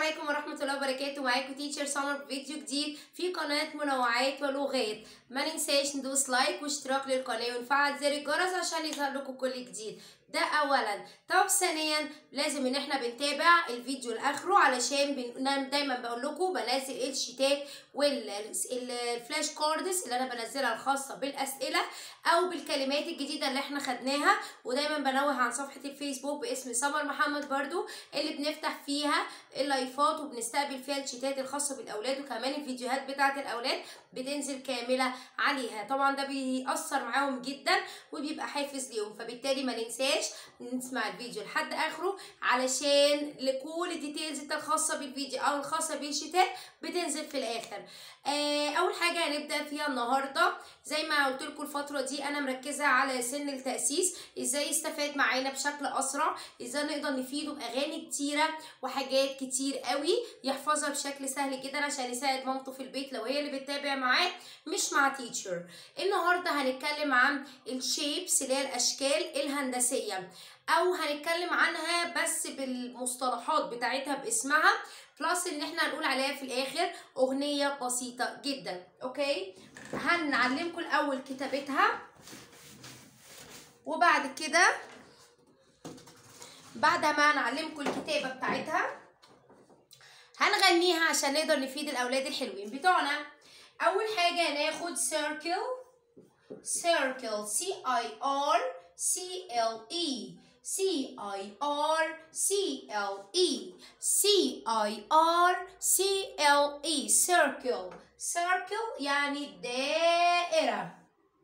عليكم ورحمة الله وبركاته معاكم تيتشر سمر بفيديو جديد في قناة منوعات ولغات ما ننساش ندوس لايك واشتراك للقناة ونفعل زر الجرس عشان يظهر لكم كل جديد ده اولا طب ثانيا لازم ان احنا بنتابع الفيديو لاخره علشان بن... دايما بقول لكم بنزل الشيتات والفلاش كاردز اللي انا بنزلها الخاصه بالاسئله او بالكلمات الجديده اللي احنا خدناها ودايما بنوه عن صفحه الفيسبوك باسم سمر محمد برضو اللي بنفتح فيها اللايفات وبنستقبل فيها الشيتات الخاصه بالاولاد وكمان الفيديوهات بتاعه الاولاد بتنزل كامله عليها طبعا ده بيأثر معاهم جدا وبيبقى حافز ليهم فبالتالي ما ننساش نسمع الفيديو لحد اخره علشان لكل الديتيلز الخاصه بالفيديو او الخاصه بالشتات بتنزل في الاخر آه اول حاجه هنبدا فيها النهارده زي ما قلت لكم الفتره دي انا مركزه على سن التاسيس ازاي يستفاد معانا بشكل اسرع ازاي نقدر نفيده باغاني كتيره وحاجات كتير قوي يحفظها بشكل سهل جدا عشان يساعد مامته في البيت لو هي اللي بتتابع معاه مش مع تيتشر النهارده هنتكلم عن الشيبس اللي هي الاشكال الهندسيه او هنتكلم عنها بس بالمصطلحات بتاعتها باسمها بلس ان احنا هنقول عليها في الاخر اغنيه بسيطه جدا اوكي هنعلمكم الاول كتابتها وبعد كده بعد ما نعلمكم الكتابه بتاعتها هنغنيها عشان نقدر نفيد الاولاد الحلوين بتوعنا اول حاجه هناخد circle circle c i r c l e C I R C L E C I R C L E circle circle يعني دائرة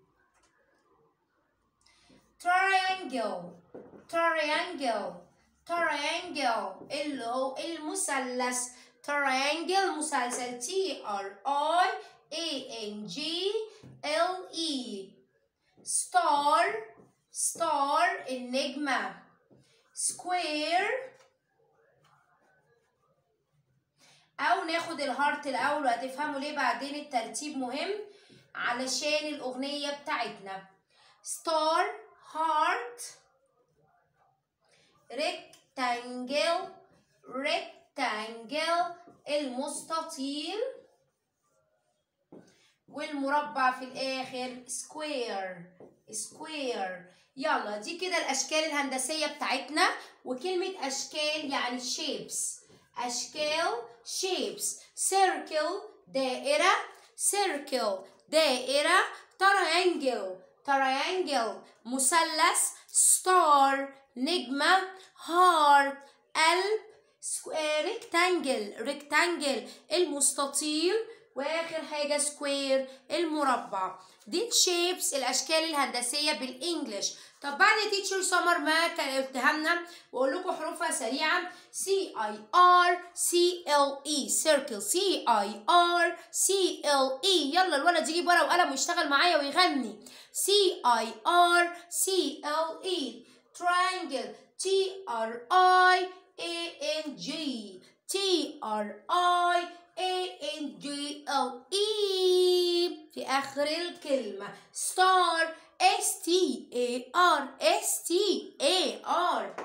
triangle triangle triangle اللي هو المثلث triangle مثلث T R I A N G L E star ستار النجمة سكوير أو ناخد الهارت الأول وهتفهموا ليه بعدين الترتيب مهم علشان الأغنية بتاعتنا ستار هارت ريكتانجل ريكتانجل المستطيل والمربع في الآخر سكوير سكوير يلا دي كده الاشكال الهندسيه بتاعتنا وكلمه اشكال يعني شيبس اشكال شيبس سيركل دائره سيركل دائره تريانجل تريانجل مثلث ستار نجمه هارت قلب ريكتانجل ريكتانجل المستطيل واخر حاجه سكوير المربع دي الشيبس الاشكال الهندسيه بالانجلش طب بعد تيتشر سمر ما قلتها لنا واقول لكم حروفها سريعا سي اي ار سي ال اي سيركل سي اي ار سي ال اي يلا الولد يجيب ورقه وقلم ويشتغل معايا ويغني سي اي ار سي ال اي triangle تي ار اي اي ان جي تي ار اي A N G L E في آخر الكلمة star S T A R S T A R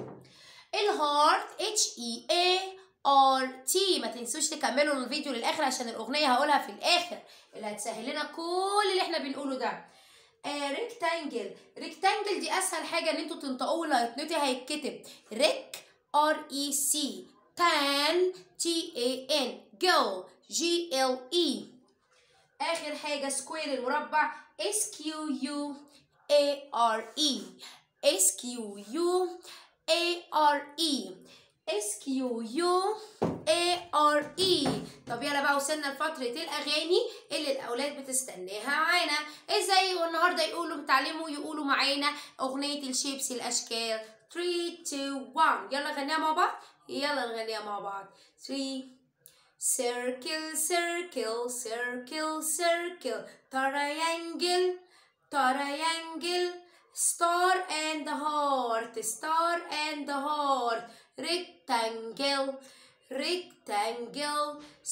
الهارت H E A R T ما تنسوش تكملوا الفيديو للآخر عشان الأغنية هقولها في الآخر اللي هتسهل لنا كل اللي احنا بنقوله ده ريكتانجل ريكتانجل دي أسهل حاجة إن انتوا تنطقوه واللي هيتنطق هيتكتب ريك R E C tan T A N go G L E آخر حاجة سكوير المربع S Q U A R E S Q U A R E S Q U A R E طب يلا بقى وصلنا لفترة الأغاني اللي الأولاد بتستناها معانا ازاي النهاردة يقولوا بتعلموا يقولوا معانا أغنية الشيبس الأشكال 3 2 1 يلا غنيها مع بعض يلا نغنيها مع بعض 3 Circle, circle, circle, circle, triangle, triangle, star and heart, star and heart, rectangle, rectangle,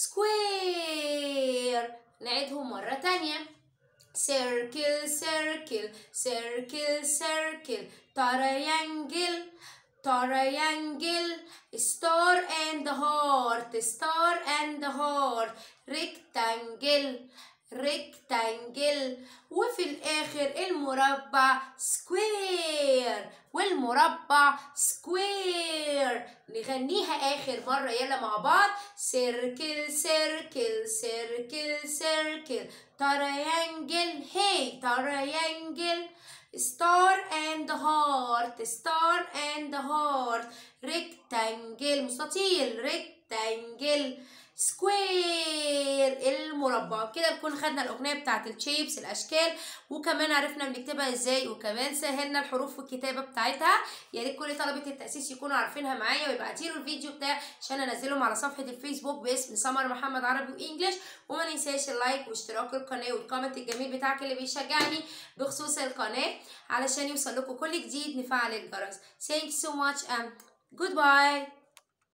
square. نعيدهم مرة تانية. Circle, circle, circle, circle, triangle, triangle, star and heart star and heart rectangle rectangle وفي الآخر المربع square والمربع square نغنيها آخر مرة يلا مع بعض circle circle circle circle triangle hey triangle star and heart star and heart rectangle مستطيل rectangle سكوير المربع كده نكون خدنا الاغنيه بتاعت الشيبس الاشكال وكمان عرفنا بنكتبها ازاي وكمان سهلنا الحروف والكتابه بتاعتها يا ريت كل طلبه التاسيس يكونوا عارفينها معايا ويبعتوا له الفيديو بتاعي عشان انزلهم على صفحه الفيسبوك باسم سمر محمد عربي وانجلش وما ننساش اللايك واشتراك القناه والكومنت الجميل بتاعك اللي بيشجعني بخصوص القناه علشان يوصل لكم كل جديد نفعل الجرس thank you so much and goodbye